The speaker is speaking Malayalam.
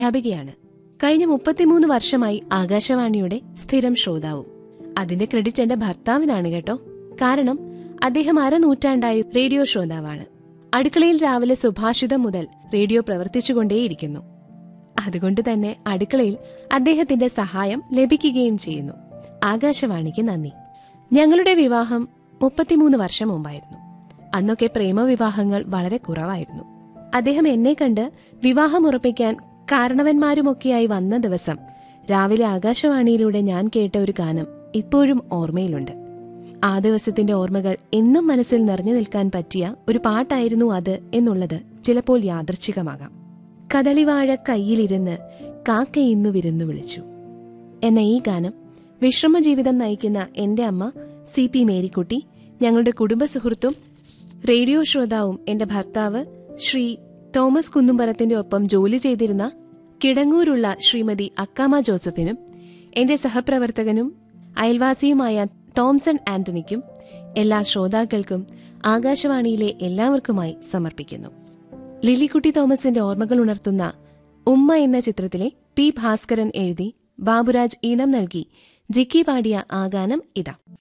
അധ്യാപികയാണ് കഴിഞ്ഞ മുപ്പത്തിമൂന്ന് വർഷമായി ആകാശവാണിയുടെ സ്ഥിരം ശ്രോതാവും അതിന്റെ ക്രെഡിറ്റ് എന്റെ ഭർത്താവിനാണ് കേട്ടോ കാരണം അദ്ദേഹം അരനൂറ്റാണ്ടായി റേഡിയോ ശ്രോതാവാണ് അടുക്കളയിൽ രാവിലെ സുഭാഷിതം മുതൽ റേഡിയോ പ്രവർത്തിച്ചുകൊണ്ടേയിരിക്കുന്നു അതുകൊണ്ട് തന്നെ അടുക്കളയിൽ അദ്ദേഹത്തിന്റെ സഹായം ലഭിക്കുകയും ചെയ്യുന്നു ആകാശവാണിക്ക് നന്ദി ഞങ്ങളുടെ വിവാഹം മുപ്പത്തിമൂന്ന് വർഷം മുമ്പായിരുന്നു അന്നൊക്കെ പ്രേമവിവാഹങ്ങൾ വളരെ കുറവായിരുന്നു അദ്ദേഹം എന്നെ കണ്ട് വിവാഹം ഉറപ്പിക്കാൻ കാരണവന്മാരുമൊക്കെയായി വന്ന ദിവസം രാവിലെ ആകാശവാണിയിലൂടെ ഞാൻ കേട്ട ഒരു ഗാനം ഇപ്പോഴും ഓർമ്മയിലുണ്ട് ആ ദിവസത്തിന്റെ ഓർമ്മകൾ എന്നും മനസ്സിൽ നിറഞ്ഞു നിൽക്കാൻ പറ്റിയ ഒരു പാട്ടായിരുന്നു അത് എന്നുള്ളത് ചിലപ്പോൾ യാദർച്ഛികമാകാം കദളിവാഴ കയ്യിലിരുന്ന് കാക്ക ഇന്നു വിരുന്നു വിളിച്ചു എന്ന ഈ ഗാനം വിശ്രമജീവിതം നയിക്കുന്ന എന്റെ അമ്മ സി പി മേരിക്കുട്ടി ഞങ്ങളുടെ കുടുംബ സുഹൃത്തും റേഡിയോ ശ്രോതാവും എന്റെ ഭർത്താവ് ശ്രീ തോമസ് കുന്നുംപറത്തിന്റെ ഒപ്പം ജോലി ചെയ്തിരുന്ന കിടങ്ങൂരുള്ള ശ്രീമതി അക്കാമ ജോസഫിനും എന്റെ സഹപ്രവർത്തകനും അയൽവാസിയുമായ തോംസൺ ആന്റണിക്കും എല്ലാ ശ്രോതാക്കൾക്കും ആകാശവാണിയിലെ എല്ലാവർക്കുമായി സമർപ്പിക്കുന്നു ലില്ലിക്കുട്ടി തോമസിന്റെ ഓർമ്മകൾ ഉണർത്തുന്ന ഉമ്മ എന്ന ചിത്രത്തിലെ പി ഭാസ്കരൻ എഴുതി ബാബുരാജ് ഈണം നൽകി ജിക്കി പാടിയ ആ ഗാനം ഇതാ